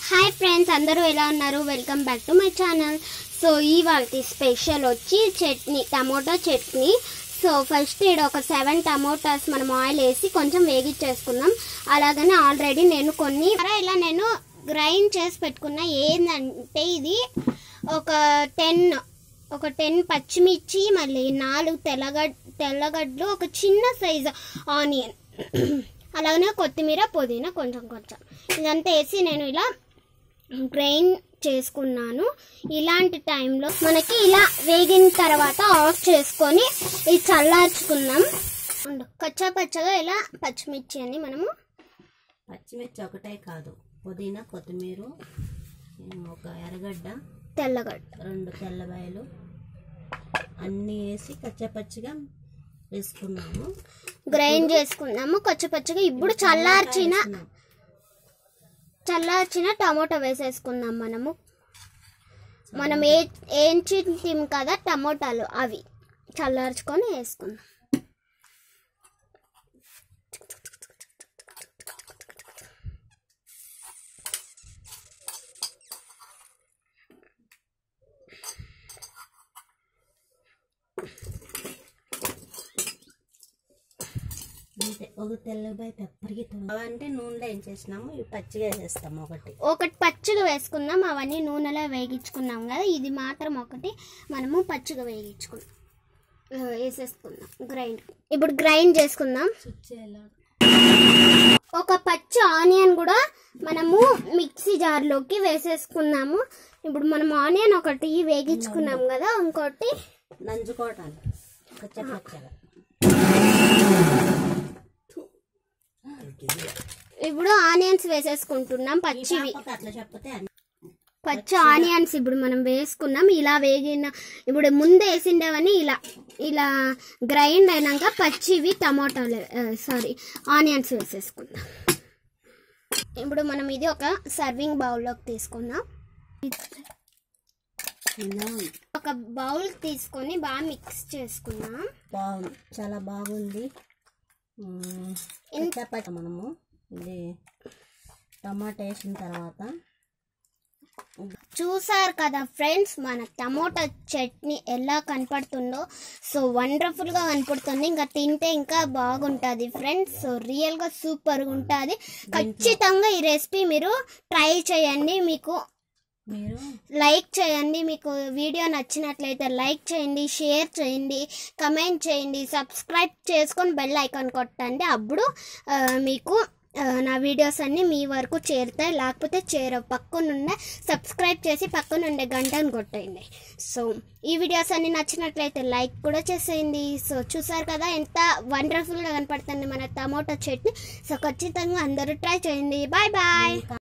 Hi friends అందరూ ఎలా ఉన్నారు welcome back to my channel so ఇవాళ స్పెషల్ వచ్చి chutney tomato chutney so first ఇక్కడ ఒక సెవెన్ టమోటాస్ మనం ఆయిల్ వేసి కొంచెం వేగిచ్చేసుకుందాం అలాగనే ఆల్రెడీ నేను కొన్ని ఇలా నేను గ్రైండ్ చేసి పెట్టుకున్న ఏంటంటే ఇది ఒక టెన్ ఒక టెన్ పచ్చిమిర్చి మళ్ళీ నాలుగు తెల్లగడ్ తెల్లగడ్డలు ఒక చిన్న సైజు ఆనియన్ అలాగనే కొత్తిమీర పుదీనా కొంచెం కొంచెం ఇదంతా వేసి నేను ఇలా గ్రైండ్ చేసుకున్నాను ఇలాంటి టైంలో మనకి ఇలా వేగిన తర్వాత ఆఫ్ చేసుకొని ఇది చల్లార్చుకుందాం ఉండు. కచ్చా పచ్చగా ఇలా పచ్చిమిర్చి అని మనము పచ్చిమిర్చి ఒకటే కాదు పుదీనా కొత్తిమీర ఒక ఎర్రగడ్డ తెల్లగడ్డ రెండు తెల్లబాయలు అన్నీ వేసి కచ్చపచ్చిగా వేసుకున్నాము గ్రైండ్ చేసుకున్నాము కచ్చా పచ్చగా ఇప్పుడు చల్లార్చిన వేసుకున్నాం. చల్లార్చిన టమాటో వేసేసుకుందాం మనము మనం ఏ ఏం తిం కదా టమోటాలు అవి చల్లార్చుకొని వేసుకుందాం అంతే ఒక తెల్లబాయ పెప్పరికి అంటే నూనెలో ఏం చేసినాము ఇవి పచ్చిగా వేసేస్తాము ఒకటి ఒకటి పచ్చిగా వేసుకుందాం అవన్నీ నూనెలో వేగించుకున్నాం కదా ఇది మాత్రం ఒకటి మనము పచ్చిగా వేగించుకుందాం ఆ, వేసేసుకుందాం గ్రైండ్ ఇప్పుడు గ్రైండ్ చేసుకుందాం చుచ్చేలా ఒక పచ్చి ఆనియన్ కూడా మనము మిక్సీ జార్లోకి వేసేసుకున్నాము ఇప్పుడు మనం ఆనియన్ ఒకటి వేగించుకున్నాం కదా ఇంకోటి నంజుకోవటానికి కచ్చపచ్చగా ఇప్పుడు ఆనియన్స్ వేసేసుకుంటున్నాం ఈ పచ్చివి పాపకి అట్లా చెప్పతే అన్ని పచ్చి ఆనియన్స్ ఇప్పుడు మనం వేసుకున్నాం ఇలా వేగిన ఇప్పుడు ముందు వేసిండేవని ఇలా ఇలా గ్రైండ్ అయినాక పచ్చివి టమాటాలు సారీ ఆనియన్స్ వేసేసుకుందాం ఇప్పుడు మనం ఇది ఒక సర్వింగ్ బౌల్లోకి తీసుకుందాం ఇలా ఒక బౌల్ తీసుకొని బాగా మిక్స్ చేసుకుందాం బాగుంది చాలా బాగుంది మ్మ్. కచ్చపచ్చ మనము ఇది టమాటా వేసిన తర్వాత చూసారు కదా ఫ్రెండ్స్ మన టమోటా చట్నీ ఎలా కనపడుతుందో సో వండర్ఫుల్గా కనపడుతుంది ఇంకా తింటే ఇంకా బాగుంటుంది ఫ్రెండ్స్ సో రియల్గా సూపర్గా ఉంటుంది ఖచ్చితంగా ఈ రెసిపీ మీరు ట్రై చేయండి మీకు మీరు లైక్ చేయండి మీకు వీడియో నచ్చినట్లయితే లైక్ చేయండి షేర్ చేయండి కమెంట్ చేయండి సబ్స్క్రైబ్ చేసుకొని బెల్ ఐకాన్ కొట్టండి అప్పుడు ఆ, మీకు ఆ, నా వీడియోస్ అన్నీ మీ వరకు చేరుతాయి లేకపోతే చేరవు పక్కనుండే సబ్స్క్రైబ్ చేసి పక్కనుండే గంటను కొట్టేయండి సో ఈ వీడియోస్ అన్ని నచ్చినట్లయితే లైక్ కూడా చేసేయండి సో చూసారు కదా ఎంత వండర్ఫుల్గా కనపడుతుంది మన టమోటా చట్నీ సో ఖచ్చితంగా అందరూ ట్రై చేయండి బాయ్ బాయ్